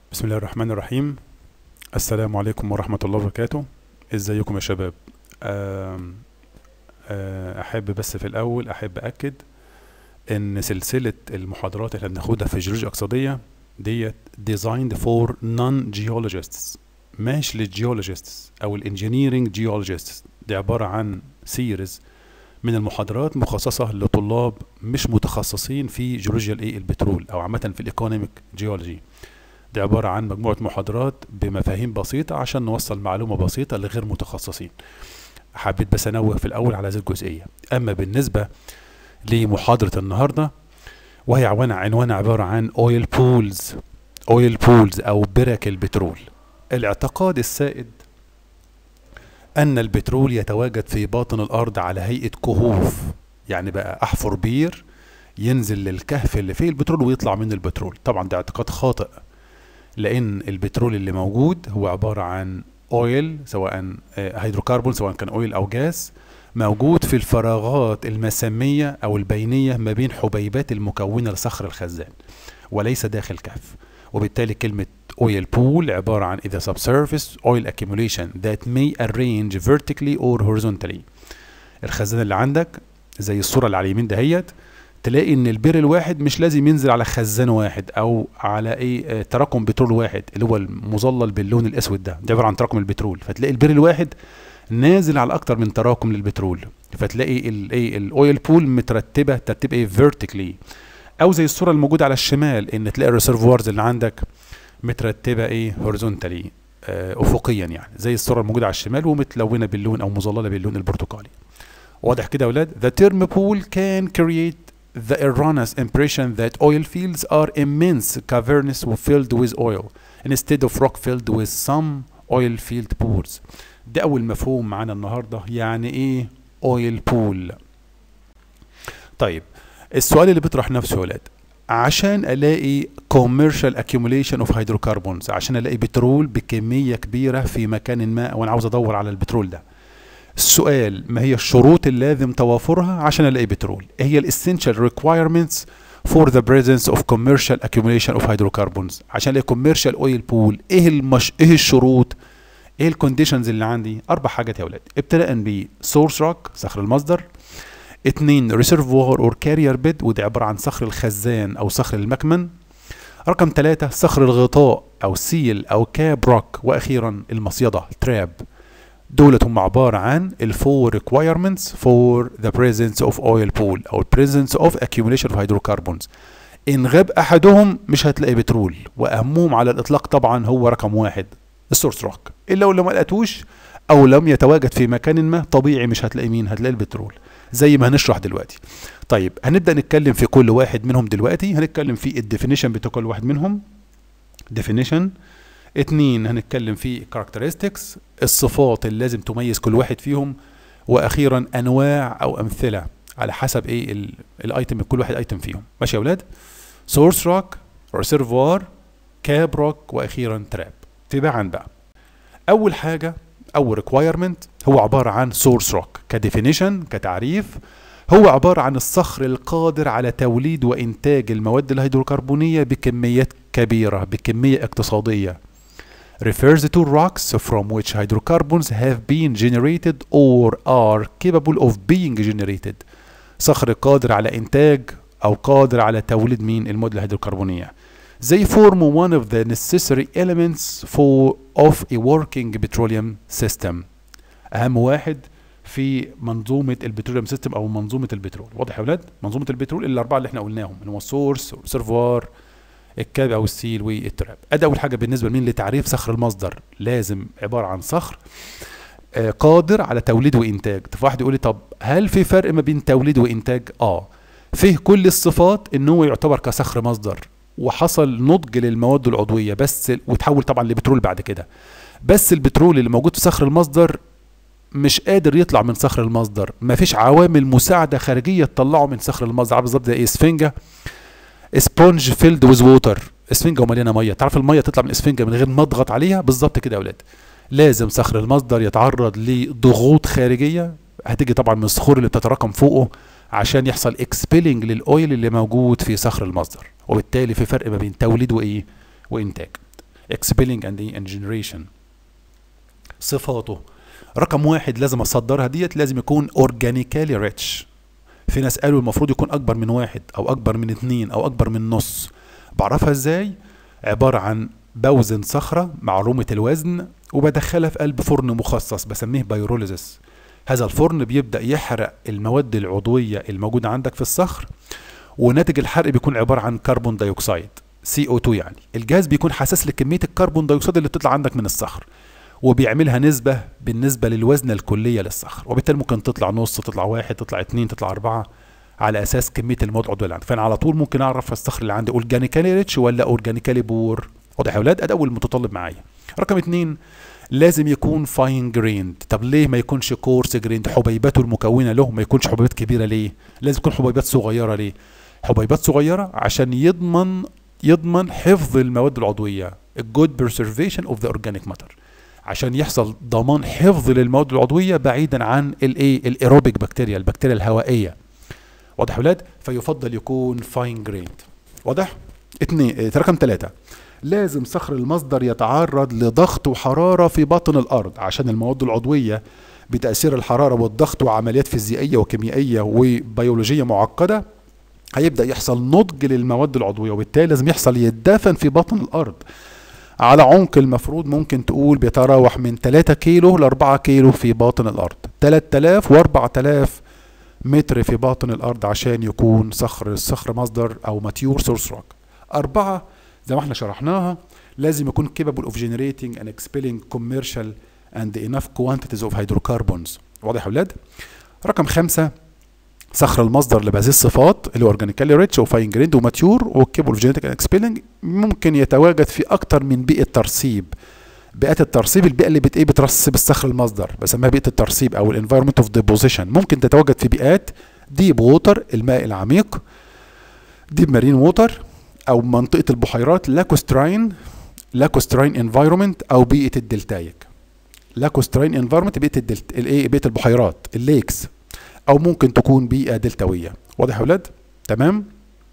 بسم الله الرحمن الرحيم السلام عليكم ورحمة الله وبركاته ازيكم يا شباب آم، آه، احب بس في الاول احب اكد ان سلسلة المحاضرات اللي هناخدها في الجيولوجيا الاقتصادية ديت designed for non geologists مش للجيولوجيستس او الانجينيرنج جيولوجيستس دي عبارة عن سيريز من المحاضرات مخصصة لطلاب مش متخصصين في جيولوجيا الايه البترول او عامة في الايكونوميك جيولوجي دي عبارة عن مجموعة محاضرات بمفاهيم بسيطة عشان نوصل معلومة بسيطة لغير متخصصين حبيت بس انوه في الاول على هذه الجزئية اما بالنسبة لمحاضرة النهاردة وهي عنوان عنوان عبارة عن اويل بولز اويل بولز او برك البترول الاعتقاد السائد ان البترول يتواجد في باطن الارض على هيئة كهوف يعني بقى احفر بير ينزل للكهف اللي فيه البترول ويطلع منه البترول طبعا ده اعتقاد خاطئ لان البترول اللي موجود هو عبارة عن اويل سواء آه، هيدروكربون سواء كان اويل او جاز موجود في الفراغات المسامية او البينية ما بين حبيبات المكونة لصخر الخزان وليس داخل كهف وبالتالي كلمة oil pool عبارة عن إذا subsurface oil accumulation that may arrange vertically or horizontally الخزان اللي عندك زي الصورة اللي على اليمين دهيت تلاقي ان البير الواحد مش لازم ينزل على خزان واحد او على ايه آه، تراكم بترول واحد اللي هو المظلل باللون الاسود ده ده عباره عن تراكم البترول فتلاقي البير الواحد نازل على اكتر من تراكم للبترول فتلاقي الايه الاويل بول مترتبه ترتيب ايه فيرتيكلي او زي الصوره الموجوده على الشمال ان تلاقي الريسيرفوارز اللي عندك مترتبه ايه هوريزونتالي افقيا يعني زي الصوره الموجوده على الشمال ومتلونه باللون او مظلله باللون البرتقالي واضح كده يا اولاد the term pool can create the erroneous impression that oil fields are immense caverns filled with oil instead of rock filled with some oil field pools ده اول مفهوم معانا النهارده يعني ايه oil pool طيب السؤال اللي بيطرح نفسه يا ولاد عشان الاقي commercial accumulation of hydrocarbons عشان الاقي بترول بكميه كبيره في مكان ما وانا عاوز ادور على البترول ده السؤال ما هي الشروط اللي لازم توافرها عشان الاقي بترول ايه هي الاسينشال requirements for the presence of commercial accumulation of hydrocarbons عشان الاقي commercial oil pool ايه المش... ايه الشروط ايه الكونديشنز اللي عندي اربع حاجات يا اولاد ابتداء ب source rock صخر المصدر اتنين ريسيرفوار اور كارير بيد ودي عبارة عن صخر الخزان او صخر المكمن رقم ثلاثة صخر الغطاء او سيل او كاب روك واخيرا المصيدة تراب دولت هم عبارة عن الفور requirements for the presence of oil pool او presence of accumulation of hydrocarbons ان غاب احدهم مش هتلاقي بترول واهمهم على الاطلاق طبعا هو رقم واحد السورس روك الا لو ما لقيتوش او لم يتواجد في مكان ما طبيعي مش هتلاقي مين هتلاقي البترول زي ما هنشرح دلوقتي طيب هنبدا نتكلم في كل واحد منهم دلوقتي هنتكلم في الديفينيشن بتاع كل واحد منهم ديفينيشن اتنين هنتكلم في characteristics الصفات اللي لازم تميز كل واحد فيهم واخيرا انواع او امثله على حسب ايه ال- الايتم كل واحد ايتم فيهم ماشي يا اولاد سورس روك ريسيرفوار كاب روك واخيرا تراب تباعا بقى اول حاجه اول ريكوايرمنت هو عباره عن سورس روك كديفينيشن كتعريف هو عباره عن الصخر القادر على توليد وانتاج المواد الهيدروكربونيه بكميات كبيره بكميه اقتصاديه refers to rocks from which hydrocarbons have been generated or are capable of being generated صخر قادر على انتاج او قادر على توليد مين المواد الهيدروكربونيه They form one of the necessary elements for of a working petroleum system اهم واحد في منظومه البتروليوم سيستم او منظومه البترول واضح يا اولاد منظومه البترول الاربعه اللي احنا قلناهم اللي هو السورس والريسيرفوار الكاب او السيل والتراب ادي اول حاجه بالنسبه لمين لتعريف صخر المصدر لازم عباره عن صخر آه، قادر على توليد وانتاج طب واحد يقول لي طب هل في فرق ما بين توليد وانتاج اه فيه كل الصفات ان هو يعتبر كصخر مصدر وحصل نضج للمواد العضويه بس وتحول طبعا لبترول بعد كده بس البترول اللي موجود في صخر المصدر مش قادر يطلع من صخر المصدر مفيش عوامل مساعده خارجيه تطلعه من صخر المصدر عارف بالظبط زي ايه اسفنجه سبونج فيلد ويز ووتر اسفنجه ومليانه ميه تعرف الميه تطلع من الاسفنجه من غير ما اضغط عليها بالظبط كده يا اولاد لازم صخر المصدر يتعرض لضغوط خارجيه هتيجي طبعا من الصخور اللي بتتراكم فوقه عشان يحصل اكسبيلنج للاويل اللي موجود في صخر المصدر وبالتالي في فرق ما بين توليد وايه وانتاج expelling and and generation صفاته رقم واحد لازم اصدرها ديت لازم يكون اورجانيكالي ريتش في ناس قالوا المفروض يكون اكبر من واحد او اكبر من اتنين او اكبر من نص بعرفها ازاي عبارة عن بوزن صخرة معلومة الوزن وبدخلها في قلب فرن مخصص بسميه بايروليزس هذا الفرن بيبدأ يحرق المواد العضوية الموجودة عندك في الصخر وناتج الحرق بيكون عبارة عن كربون دايوكسيد CO2 يعني الجهاز بيكون حساس لكمية الكربون دايوكسيد اللي بتطلع عندك من الصخر وبيعملها نسبة بالنسبة للوزن الكلية للصخر وبالتالي ممكن تطلع نص تطلع واحد تطلع اتنين تطلع أربعة على أساس كمية المواد العضوية اللي عندك فأنا على طول ممكن أعرف الصخر اللي عندي أورجانيكالي ريتش ولا أورجانيكالي بور واضح يا أولاد أده أول متطلب معايا رقم اتنين لازم يكون فاين جريند طب ليه ما يكونش كورس جريند حبيباته المكونة له ما يكونش حبيبات كبيرة ليه لازم يكون حبيبات صغيرة ليه حبيبات صغيرة عشان يضمن يضمن حفظ المواد العضوية good preservation of the organic matter عشان يحصل ضمان حفظ للمواد العضويه بعيدا عن الايه الايروبيك بكتيريا البكتيريا الهوائيه واضح يا ولاد فيفضل يكون فاين جريند واضح اتنين رقم ثلاثة لازم صخر المصدر يتعرض لضغط وحرارة في باطن الأرض عشان المواد العضوية بتأثير الحرارة والضغط وعمليات فيزيائية وكيميائية وبيولوجية معقدة هيبدأ يحصل نضج للمواد العضوية وبالتالي لازم يحصل يتدفن في باطن الأرض على عمق المفروض ممكن تقول بيتراوح من 3 كيلو ل 4 كيلو في باطن الارض 3000 و 4000 متر في باطن الارض عشان يكون صخر الصخر مصدر او ماتيور سورس روك أربعة زي ما احنا شرحناها لازم يكون capable of generating and expelling commercial and enough quantities of hydrocarbons واضح يا ولاد رقم خمسة صخر المصدر لبهذه الصفات اللي هو اورجانيكالي ريتش وفاين جريند وماتيور وكيبل اوف جينيتك اكسبيلنج ممكن يتواجد في اكتر من بيئه ترسيب بيئات الترسيب البيئه اللي بت ايه بترسب الصخر المصدر بسميها بيئه الترسيب او الانفايرمنت اوف ديبوزيشن ممكن تتواجد في بيئات ديب ووتر الماء العميق ديب مارين ووتر او منطقه البحيرات لاكوستراين لاكوستراين انفايرمنت او بيئه الدلتايك لاكوستراين انفايرمنت بيئه الدلت الايه بيئه البحيرات الليكس او ممكن تكون بيئه دلتويه واضح يا ولاد تمام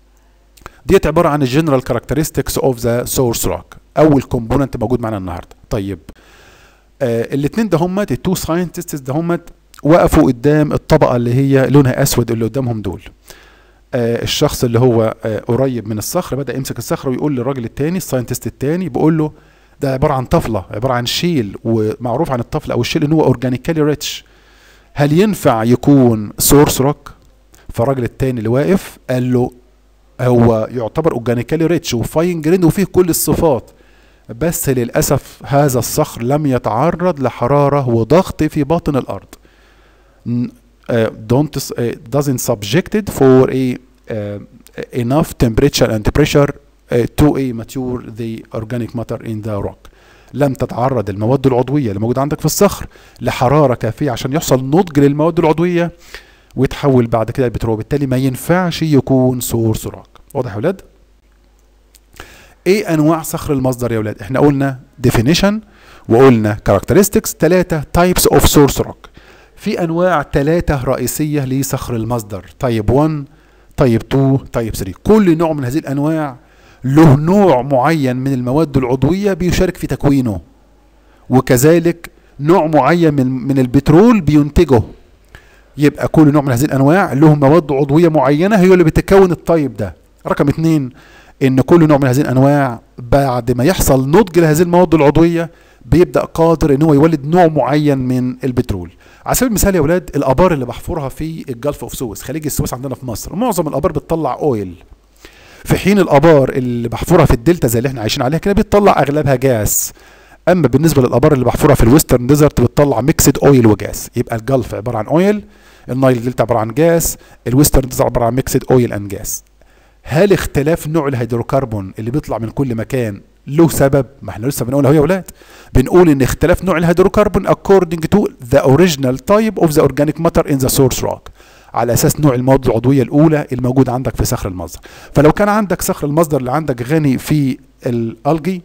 ديت عباره عن الجنرال كاركترستكس اوف ذا سورس روك اول كومبوننت موجود معانا النهارده طيب آه الاثنين ده همت التو ساينتستس ده همت وقفوا قدام الطبقه اللي هي لونها اسود اللي قدامهم دول آه الشخص اللي هو آه قريب من الصخر بدا يمسك الصخره ويقول للراجل الثاني الساينتست الثاني بيقول له ده عباره عن طفله عباره عن شيل ومعروف عن الطفل او الشيل ان هو اورجانيكالي ريتش هل ينفع يكون سورس روك فالراجل التاني اللي واقف قال له هو يعتبر اورجانيكالي ريتش وفاين جرين وفيه كل الصفات بس للاسف هذا الصخر لم يتعرض لحراره وضغط في باطن الارض uh, don't uh, doesn't subjected for a uh, enough temperature and pressure uh, to a mature the organic matter in the rock لم تتعرض المواد العضويه اللي موجوده عندك في الصخر لحراره كافيه عشان يحصل نضج للمواد العضويه ويتحول بعد كده البترول وبالتالي ما ينفعش يكون سورس روك واضح يا ولاد ايه انواع صخر المصدر يا ولاد احنا قلنا definition وقلنا characteristics ثلاثة types of source rock في انواع ثلاثة رئيسية لصخر المصدر طيب 1 طيب 2 طيب 3 كل نوع من هذه الانواع له نوع معين من المواد العضوية بيشارك في تكوينه وكذلك نوع معين من من البترول بينتجه يبقى كل نوع من هذه الانواع له مواد عضويه معينه هي اللي بتكون الطيب ده رقم اتنين ان كل نوع من هذه الانواع بعد ما يحصل نضج لهذه المواد العضويه بيبدا قادر ان هو يولد نوع معين من البترول على سبيل المثال يا اولاد الابار اللي بحفرها في الجلف اوف سويس خليج السويس عندنا في مصر معظم الابار بتطلع اويل في حين الابار اللي بحفرها في الدلتا زي اللي احنا عايشين عليها كده بتطلع اغلبها جاس اما بالنسبه للابار اللي بحفرها في الويسترن ديزرت بتطلع ميكسد اويل وجاس يبقى الجلف عباره عن اويل النايل دلتا عباره عن جاس الويسترن ديزرت عباره عن ميكسد اويل اند جاس هل اختلاف نوع الهيدروكربون اللي بيطلع من كل مكان له سبب ما احنا لسه بنقول اهو يا اولاد بنقول ان اختلاف نوع الهيدروكربون according to the original type of the organic matter in the source rock على اساس نوع المواد العضويه الاولى الموجوده عندك في صخر المصدر فلو كان عندك صخر المصدر اللي عندك غني في الالجي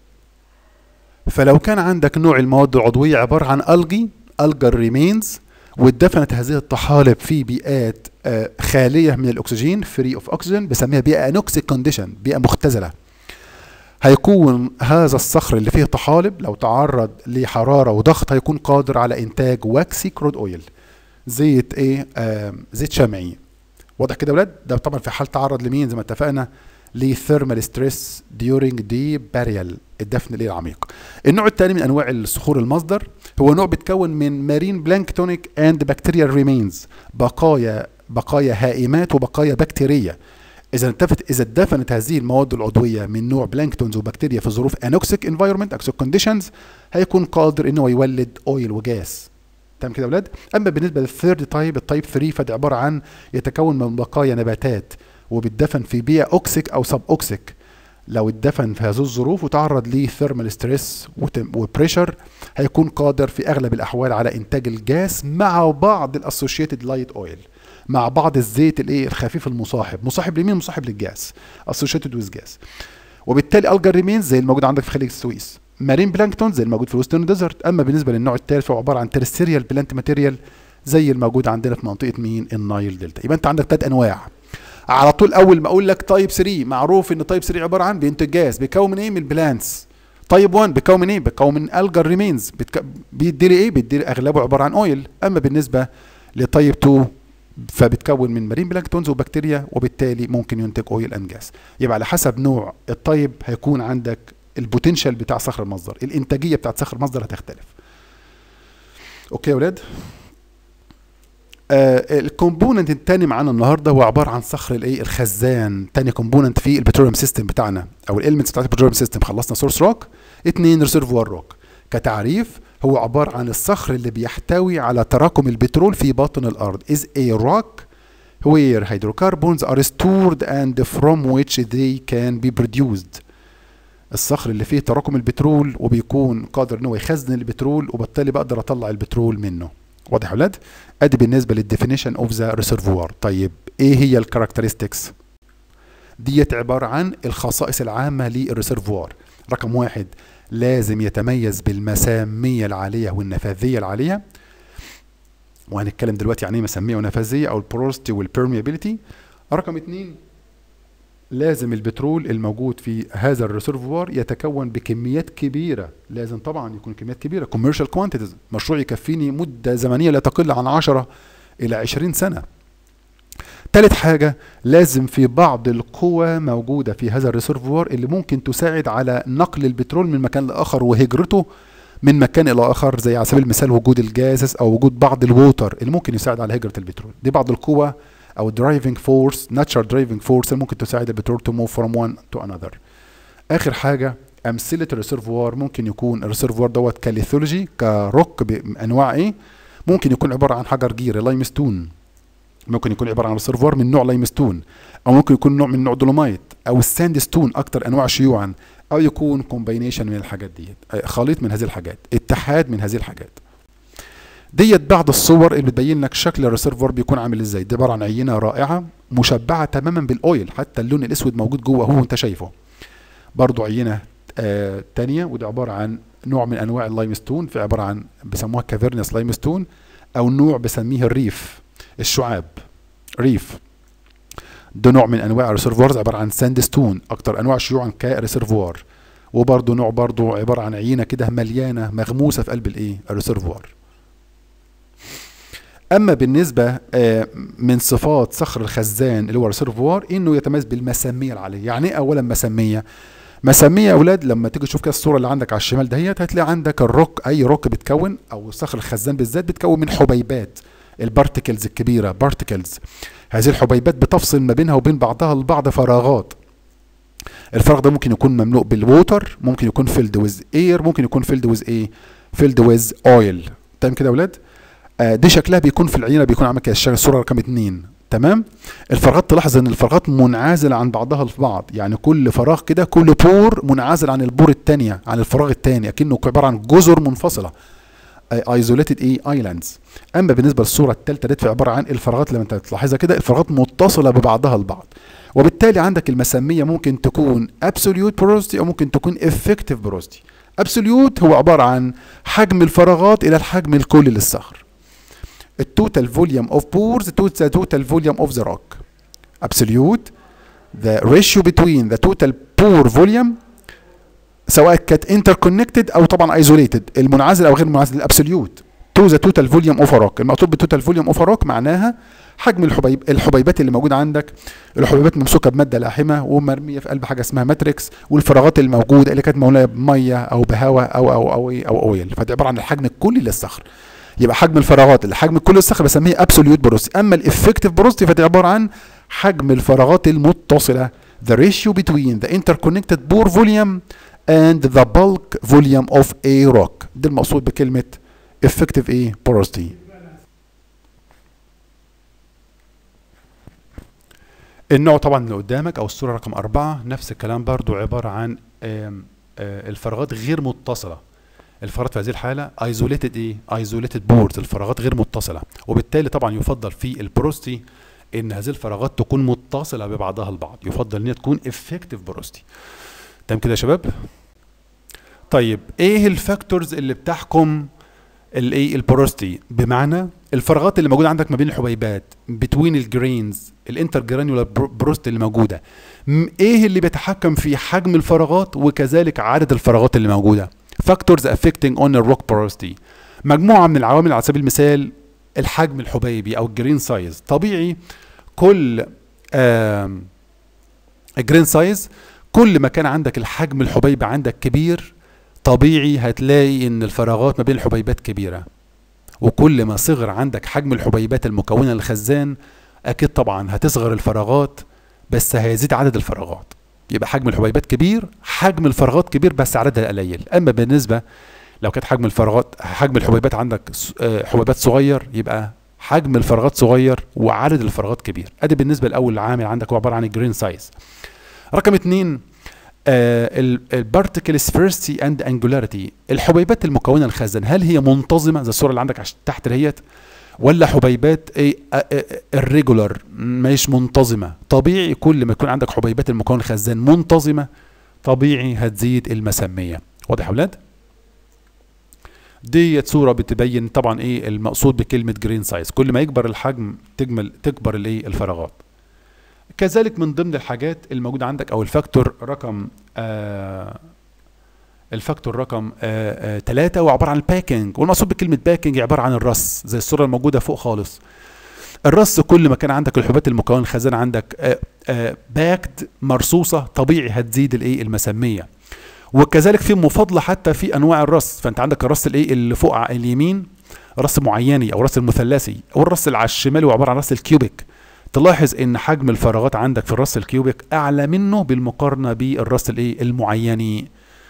فلو كان عندك نوع المواد العضويه عباره عن الجي الجر ريمينز واتدفنت هذه الطحالب في بيئات خاليه من الاكسجين فري اوف اوكسجين بسميها بيئه انوكسيك كونديشن بيئه مختزله هيكون هذا الصخر اللي فيه طحالب لو تعرض لحراره وضغط هيكون قادر على انتاج واكسي كرود اويل زيت ايه آه زيت شمعي واضح كده يا ولاد ده طبعا في حال تعرض لمين زي ما اتفقنا لثيرمال ستريس ديورنج دي باريال الدفن الايه العميق النوع الثاني من انواع الصخور المصدر هو نوع بيتكون من مارين بلانكتونيك اند بكتيريال ريمينز بقايا بقايا هائمات وبقايا بكتيريه اذا انتفت اذا اتدفنت هذه المواد العضويه من نوع بلانكتونز وبكتيريا في ظروف انوكسيك انفايرمنت اكسيك كونديشنز هيكون قادر ان هو يولد اويل وجاز تمام كده يا اولاد اما بالنسبه للثيرد تايب التايب 3 فده عباره عن يتكون من بقايا نباتات وبيتدفن في بيئه اوكسيك او سب اوكسيك لو اتدفن في هذه الظروف وتعرض ليه ثيرمال ستريس وبريشر هيكون قادر في اغلب الاحوال على انتاج الجاس مع بعض الاسوشيتد لايت اويل مع بعض الزيت الايه الخفيف المصاحب مصاحب لمين مصاحب للجاس اسوشيتد ويز جاس وبالتالي الجر ريمينز زي الموجود عندك في خليج السويس مارين بلانكتون زي الموجود في الويسترن ديزرت اما بالنسبه للنوع الثالث فهو عباره عن ترستيريال بلانت ماتيريال زي الموجود عندنا في منطقه مين النايل دلتا يبقى انت عندك ثلاث انواع على طول اول ما اقول لك تايب 3 معروف ان تايب 3 عباره عن بينتج جاز بيكون من ايه من البلانتس تايب 1 بيكون من ايه بيكون من الجر ريمينز بتك... بيدي لي ايه بيدي لي اغلبه عباره عن اويل اما بالنسبه لتايب 2 فبتكون من مارين بلانكتونز وبكتيريا وبالتالي ممكن ينتج اويل اند جاز يبقى على حسب نوع الطيب هيكون عندك البوتنشال بتاع صخر المصدر الانتاجيه بتاعت صخر المصدر هتختلف اوكي يا ولاد آه الكومبوننت الثاني معانا النهارده هو عباره عن صخر الايه الخزان ثاني كومبوننت في البتروليوم سيستم بتاعنا او الاليمنتس بتاعت البتروليوم سيستم خلصنا سورس روك اثنين ريسيرفوار روك كتعريف هو عباره عن الصخر اللي بيحتوي على تراكم البترول في باطن الارض is a rock where hydrocarbons are stored and from which they can be produced الصخر اللي فيه تراكم البترول وبيكون قادر ان هو يخزن البترول وبالتالي بقدر اطلع البترول منه واضح يا ولاد ادي بالنسبه للديفينيشن اوف ذا ريسيرفوار طيب ايه هي الكاركترستكس ديت عباره عن الخصائص العامه للريسيرفوار رقم واحد لازم يتميز بالمساميه العاليه والنفاذيه العاليه وهنتكلم دلوقتي عن ايه مساميه ونفاذيه او البروستي والبيرميابيليتي رقم اتنين لازم البترول الموجود في هذا الريسيرفوار يتكون بكميات كبيره لازم طبعا يكون كميات كبيره كوميرشال كوانتيتيز مشروع يكفيني مده زمنيه لا تقل عن 10 الى 20 سنه ثالث حاجة لازم في بعض القوى موجودة في هذا الريسيرفوار اللي ممكن تساعد على نقل البترول من مكان لآخر وهجرته من مكان إلى آخر زي على سبيل المثال وجود الجازس أو وجود بعض الووتر اللي ممكن يساعد على هجرة البترول دي بعض القوى او درايفنج فورس ناتشرال درايفنج فورس اللي ممكن تساعد البترول تو موف فروم وان تو انذر اخر حاجه امثله الريسيرفوار ممكن يكون الريسيرفوار دوت كاليثولوجي كروك بانواع ايه ممكن يكون عباره عن حجر جيري لايمستون ممكن يكون عباره عن ريسيرفوار من نوع لايمستون او ممكن يكون نوع من نوع دولومايت او الساند ستون اكتر انواع شيوعا او يكون كومباينيشن من الحاجات ديت خليط من هذه الحاجات اتحاد من هذه الحاجات ديت بعض الصور اللي بتبين لك شكل الريسيرفوار بيكون عامل ازاي دي عباره عن عينه رائعه مشبعه تماما بالاويل حتى اللون الاسود موجود جوه هو انت شايفه برضو عينه آه تانية ودي عباره عن نوع من انواع اللايمستون في عباره عن بيسموها كافيرنس لايمستون او نوع بسميه الريف الشعاب ريف ده نوع من انواع الريسيرفوارز عباره عن ساند ستون اكتر انواع شيوعا كريسيرفوار وبرضه نوع برضه عباره عن عينه كده مليانه مغموسه في قلب الايه الريسيرفوار اما بالنسبه من صفات صخر الخزان اللي هو الريسيرفوار انه يتميز بالمساميه العاليه يعني ايه اولا مساميه مساميه يا اولاد لما تيجي تشوف كده الصوره اللي عندك على الشمال دهيت هتلاقي عندك الروك اي روك بتكون او صخر الخزان بالذات بتكون من حبيبات البارتكلز الكبيره بارتكلز هذه الحبيبات بتفصل ما بينها وبين بعضها البعض فراغات الفراغ ده ممكن يكون مملوء بالووتر ممكن يكون فيلد ويز اير ممكن يكون فيلد ويز ايه فيلد ويز اويل تمام كده يا اولاد آه دي شكلها بيكون في العينه بيكون عامل كده الصوره رقم اتنين تمام الفراغات تلاحظ ان الفراغات منعزله عن بعضها البعض يعني كل فراغ كده كل بور منعزل عن البور الثانيه عن الفراغ الثاني اكنه عباره عن جزر منفصله ايزوليتد ايه ايلاندز اما بالنسبه للصوره الثالثه ديت عباره عن الفراغات لما انت تلاحظها كده الفراغات متصله ببعضها البعض وبالتالي عندك المساميه ممكن تكون ابسوليوت بروستي او ممكن تكون افكتيف بروستي ابسوليوت هو عباره عن حجم الفراغات الى الحجم الكلي للصخر التوتال فوليوم اوف بورز to the total volume of the rock absolute the ratio between the total pore volume سواء كانت انتركونكتد او طبعا ايزوليتد المنعزل او غير المنعزل الابسوليوت تو ذا توتال فوليوم اوف روك المقصود بالتوتال فوليوم اوف روك معناها حجم الحبيب الحبيبات اللي موجوده عندك الحبيبات ممسوكه بماده لاحمه ومرميه في قلب حاجه اسمها ماتريكس والفراغات الموجوده اللي كانت موليه بميه او بهواء او او او او, أو اويل فدي عباره عن الحجم الكلي للصخر يبقى حجم الفراغات اللي حجم كل الصخر بسميه ابسوليوت بروستي اما الافكتيف بروستي فدي عباره عن حجم الفراغات المتصله the ratio between the interconnected pore volume and the bulk volume of a rock ده المقصود بكلمه effective ايه porosity النوع طبعا اللي قدامك او الصوره رقم أربعة نفس الكلام برضو عباره عن آم، آه، الفراغات غير متصله الفراغات في هذه الحاله ايزوليتد ايه ايزوليتد بوردز الفراغات غير متصله وبالتالي طبعا يفضل في البروستي ان هذه الفراغات تكون متصله ببعضها البعض يفضل ان هي تكون افكتيف بروستي تمام كده يا شباب طيب ايه الفاكتورز اللي بتحكم الايه البروستي بمعنى الفراغات اللي موجوده عندك ما بين الحبيبات بتوين الجرينز الانتر جرانيولار بروست اللي موجوده م- ايه اللي بيتحكم في حجم الفراغات وكذلك عدد الفراغات اللي موجوده فاكتورز affecting on the rock porosity مجموعه من العوامل على سبيل المثال الحجم الحبيبي او الجرين سايز طبيعي كل آم، الجرين سايز كل ما كان عندك الحجم الحبيبي عندك كبير طبيعي هتلاقي ان الفراغات ما بين الحبيبات كبيره وكل ما صغر عندك حجم الحبيبات المكونه للخزان اكيد طبعا هتصغر الفراغات بس هيزيد عدد الفراغات يبقى حجم الحبيبات كبير حجم الفراغات كبير بس عددها قليل اما بالنسبه لو كانت حجم الفراغات حجم الحبيبات عندك س- آه، حبيبات صغير يبقى حجم الفراغات صغير وعدد الفراغات كبير ادي بالنسبه لاول عامل عندك هو عباره عن الجرين سايز رقم اتنين البارتيكل سفيرستي اند انجولاريتي الحبيبات المكونه للخزان هل هي منتظمه زي الصوره اللي عندك عش- تحت دهيت ولا حبيبات ايه الريجولار مش منتظمه طبيعي كل ما يكون عندك حبيبات المكون الخزان منتظمه طبيعي هتزيد المسميه واضح يا اولاد ديت صوره بتبين طبعا ايه المقصود بكلمه جرين سايز كل ما يكبر الحجم تجمل تكبر الايه الفراغات كذلك من ضمن الحاجات الموجوده عندك او الفاكتور رقم آه الفاكتور رقم ثلاثة هو عبارة عن الباكينج والمقصود بكلمة باكينج عبارة عن الرص زي الصورة الموجودة فوق خالص الرص كل ما كان عندك الحبوبات المكون الخزان عندك باكد مرصوصة طبيعي هتزيد الايه المسمية وكذلك في مفاضلة حتى في انواع الرص فانت عندك الرص الايه اللي فوق على اليمين رص معيني او رص المثلثي والرص اللي على الشمال هو عبارة عن رص الكيوبيك تلاحظ ان حجم الفراغات عندك في الرص الكيوبيك اعلى منه بالمقارنة بالرص الايه المعيني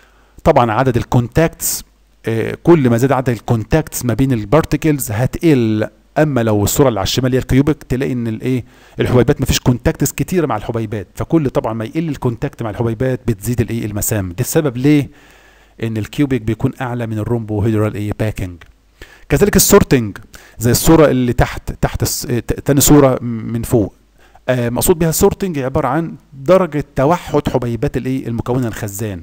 طبعا عدد الكونتاكتس آه، كل ما زاد عدد الكونتاكتس ما بين البارتيكلز هتقل اما لو الصوره اللي على الشمال هي الكيوبيك تلاقي ان الايه الحبيبات ما فيش كونتاكتس كتيره مع الحبيبات فكل طبعا ما يقل الكونتاكت مع الحبيبات بتزيد الايه المسام ده السبب ليه ان الكيوبيك بيكون اعلى من الرومبو هيدرال ايه باكينج كذلك السورتنج زي الصوره اللي تحت تحت الس- آه، ت- تاني صوره من فوق آه، مقصود بها السورتنج عباره عن درجه توحد حبيبات الايه المكونه الخزان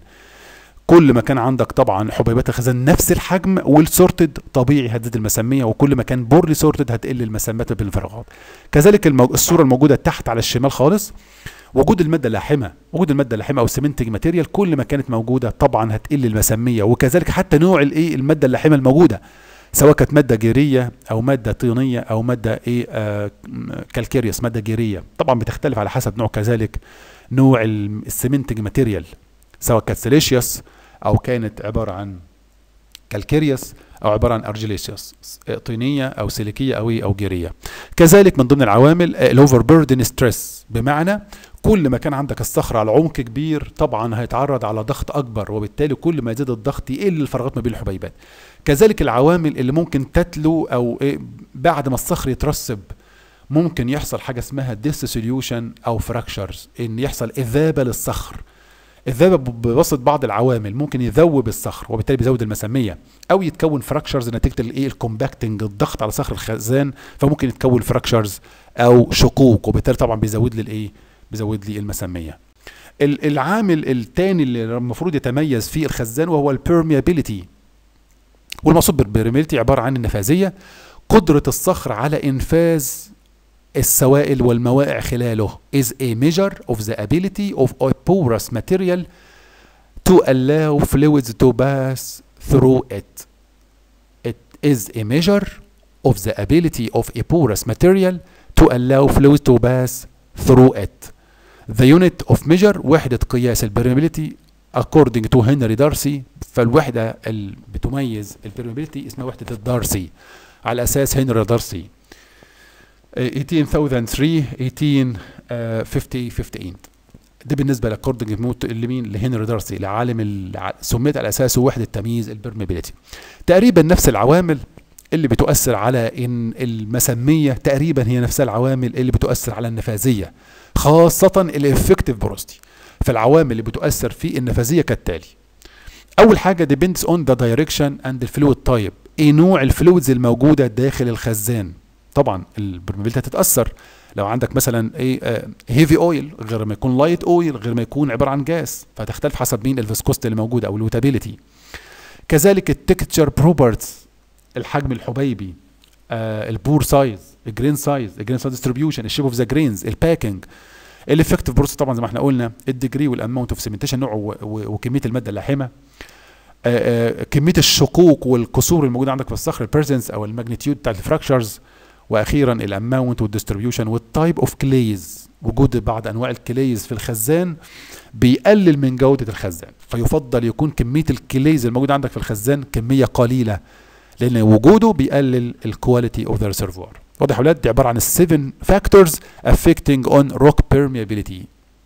كل ما كان عندك طبعا حبيبات الخزان نفس الحجم والسورتد طبيعي هتزيد المسميه وكل ما كان بورلي سورتد هتقل المسمات بين الفراغات كذلك المو... الصوره الموجوده تحت على الشمال خالص وجود الماده اللاحمه وجود الماده اللاحمه او السيمنتنج ماتيريال كل ما كانت موجوده طبعا هتقل المسميه وكذلك حتى نوع الايه الماده اللاحمه الموجوده سواء كانت ماده جيريه او ماده طينيه او ماده ايه آه كالكيريوس ماده جيريه طبعا بتختلف على حسب نوع كذلك نوع ال- السيمنتنج ماتيريال سواء كانت سيليشيوس او كانت عباره عن كالكيريوس او عباره عن ارجيليسيوس طينيه او سيليكيه او إيه؟ او جيريه كذلك من ضمن العوامل الاوفر بيردن ستريس بمعنى كل ما كان عندك الصخر على عمق كبير طبعا هيتعرض على ضغط اكبر وبالتالي كل ما يزيد الضغط يقل الفراغات ما بين الحبيبات كذلك العوامل اللي ممكن تتلو او إيه بعد ما الصخر يترسب ممكن يحصل حاجه اسمها ديسوليوشن او فراكشرز ان يحصل اذابه للصخر الذبه بواسطه بعض العوامل ممكن يذوب الصخر وبالتالي بيزود المساميه او يتكون فراكشرز نتيجه الايه الكومباكتنج الضغط على صخر الخزان فممكن يتكون فراكشرز او شقوق وبالتالي طبعا بيزود لي الايه بيزود لي المساميه ال- العامل الثاني اللي المفروض يتميز فيه الخزان وهو البيرميابيليتي والمقصود بالبيرميابيليتي عباره عن النفاذيه قدره الصخر على انفاذ السوائل والموائع خلاله is a measure of the ability of a porous material to allow fluids to pass through it. It is a measure of the ability of a porous material to allow fluids to pass through it. The unit of measure وحدة قياس البرميبيليتي according to هنري دارسي فالوحدة اللي بتميز البرميبيليتي اسمها وحدة الدارسي على أساس هنري دارسي 1803 1850 58 دي بالنسبه لاكوردنج موت لمين لهنري دارسي لعالم الع... سميت على اساسه وحده تمييز البرميبيليتي تقريبا نفس العوامل اللي بتؤثر على ان المسميه تقريبا هي نفسها العوامل اللي بتؤثر على النفاذيه خاصه الافكتيف بروستي فالعوامل اللي بتؤثر في النفاذيه كالتالي اول حاجه depends on the direction and the fluid type ايه نوع الفلويدز الموجوده داخل الخزان طبعا البرميبيليتي هتتاثر لو عندك مثلا ايه هيفي اويل غير ما يكون لايت اويل غير ما يكون عباره عن جاس فهتختلف حسب مين الفيسكوست اللي موجوده او الوتابيليتي كذلك التكتشر بروبرتس الحجم الحبيبي آه البور سايز الجرين سايز الجرين سايز ديستريبيوشن الشيب اوف ذا جرينز الباكينج الافكتيف بروسيس طبعا زي ما احنا قلنا الديجري والاماونت اوف سيمنتيشن نوع وكميه الماده اللاحمه آه آه كميه الشقوق والكسور الموجوده عندك في الصخر البرزنس او الماجنتيود بتاع الفراكشرز واخيرا الاماونت والديستريبيوشن والتايب اوف كليز وجود بعض انواع الكليز في الخزان بيقلل من جوده الخزان فيفضل يكون كميه الكليز الموجوده عندك في الخزان كميه قليله لان وجوده بيقلل الكواليتي اوف ذا ريسيرفوار واضح يا ولاد دي عباره عن السيفن فاكتورز affecting on rock permeability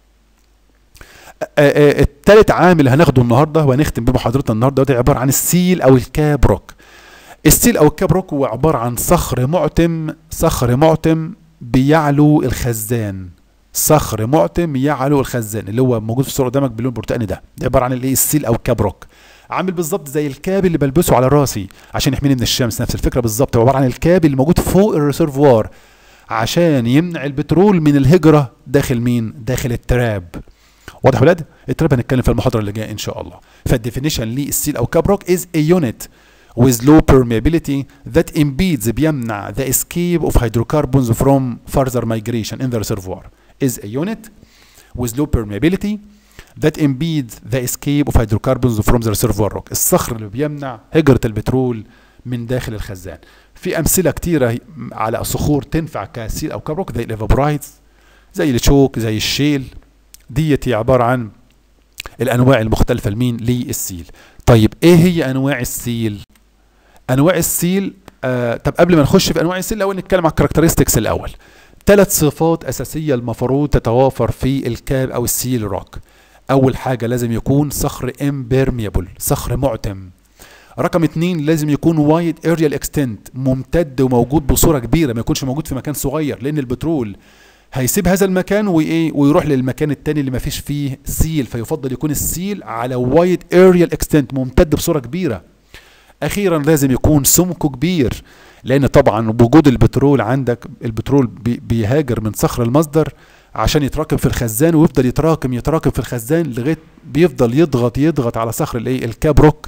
الثالث عامل هناخده النهارده وهنختم بمحاضرتنا النهارده ده عباره عن السيل او الكاب روك الستيل او الكاب روك هو عباره عن صخر معتم صخر معتم بيعلو الخزان صخر معتم يعلو الخزان اللي هو موجود في الصوره قدامك باللون البرتقاني ده ده عباره عن الايه السيل او الكاب روك عامل بالظبط زي الكاب اللي بلبسه على راسي عشان يحميني من الشمس نفس الفكره بالظبط هو عباره عن الكاب اللي موجود فوق الريسيرفوار عشان يمنع البترول من الهجره داخل مين داخل التراب واضح يا ولاد التراب هنتكلم في المحاضره اللي جايه ان شاء الله فالديفينيشن للسيل او كاب روك از a unit with low permeability that impedes بيمنع the escape of hydrocarbons from further migration in the reservoir is a unit with low permeability that impedes the escape of hydrocarbons from the reservoir rock الصخر اللي بيمنع هجرة البترول من داخل الخزان في أمثلة كتيرة على صخور تنفع كسيل أو كبروك زي الإيفابرايتس زي التشوك زي الشيل ديت هي عبارة عن الأنواع المختلفة لمين للسيل طيب إيه هي أنواع السيل انواع السيل آه طب قبل ما نخش في انواع السيل الاول نتكلم على الكاركترستكس الاول ثلاث صفات اساسيه المفروض تتوافر في الكاب او السيل روك اول حاجه لازم يكون صخر امبيرميبل صخر معتم رقم اتنين لازم يكون وايد اريال اكستنت ممتد وموجود بصوره كبيره ما يكونش موجود في مكان صغير لان البترول هيسيب هذا المكان وايه ويروح للمكان التاني اللي ما فيش فيه سيل فيفضل يكون السيل على وايد اريال اكستنت ممتد بصوره كبيره اخيرا لازم يكون سمكه كبير لان طبعا بوجود البترول عندك البترول بي بيهاجر من صخر المصدر عشان يتراكم في الخزان ويفضل يتراكم يتراكم في الخزان لغايه بيفضل يضغط يضغط على صخر الايه الكابروك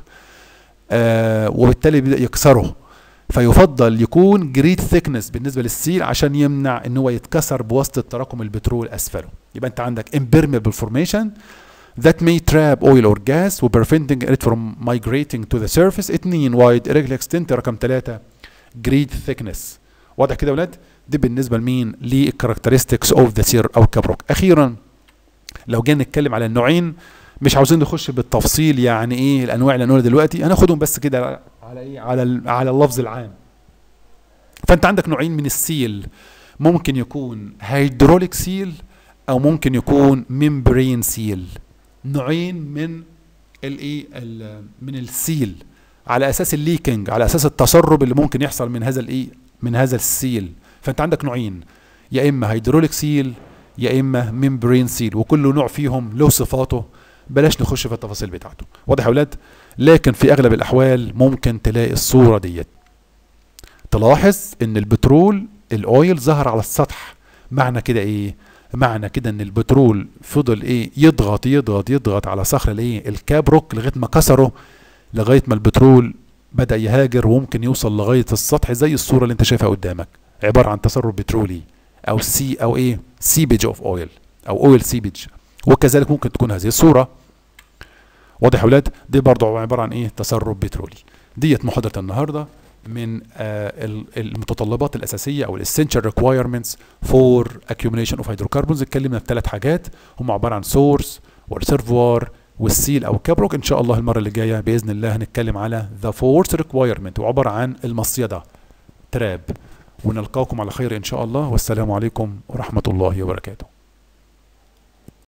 آه وبالتالي بيبدا يكسره فيفضل يكون جريت ثيكنس بالنسبه للسيل عشان يمنع ان هو يتكسر بواسطه تراكم البترول اسفله يبقى انت عندك impermeable formation that may trap oil or gas و preventing it from migrating to the surface اتنين wide irregular extent رقم ثلاثة great thickness واضح كده يا ولاد دي بالنسبة لمين للكاركترستكس اوف ذا سير او كبروك اخيرا لو جينا نتكلم على النوعين مش عاوزين نخش بالتفصيل يعني ايه الانواع اللي هنقولها دلوقتي هناخدهم بس كده على ايه على على اللفظ العام فانت عندك نوعين من السيل ممكن يكون هيدروليك سيل او ممكن يكون ممبرين سيل نوعين من الايه من السيل على اساس الليكنج على اساس التسرب اللي ممكن يحصل من هذا الايه من هذا السيل فانت عندك نوعين يا اما هيدروليك سيل يا اما ممبرين سيل وكل نوع فيهم له صفاته بلاش نخش في التفاصيل بتاعته واضح يا اولاد لكن في اغلب الاحوال ممكن تلاقي الصوره ديت تلاحظ ان البترول الاويل ظهر على السطح معنى كده ايه معنى كده ان البترول فضل ايه يضغط يضغط يضغط على صخر الايه الكابروك لغايه ما كسره لغايه ما البترول بدا يهاجر وممكن يوصل لغايه السطح زي الصوره اللي انت شايفها قدامك عباره عن تسرب بترولي او سي او ايه سيبج اوف اويل او اويل سيبج وكذلك ممكن تكون هذه الصوره واضح يا ولاد دي برضه عباره عن ايه تسرب بترولي ديت محاضره النهارده من آه ال- المتطلبات الاساسيه او الاسينشال ريكوايرمنتس فور accumulation اوف هيدروكربونز اتكلمنا في ثلاث حاجات هم عباره عن سورس والريسيرفوار والسيل او الكبروك ان شاء الله المره اللي جايه باذن الله هنتكلم على ذا فورس ريكوايرمنت وعباره عن المصيده تراب ونلقاكم على خير ان شاء الله والسلام عليكم ورحمه الله وبركاته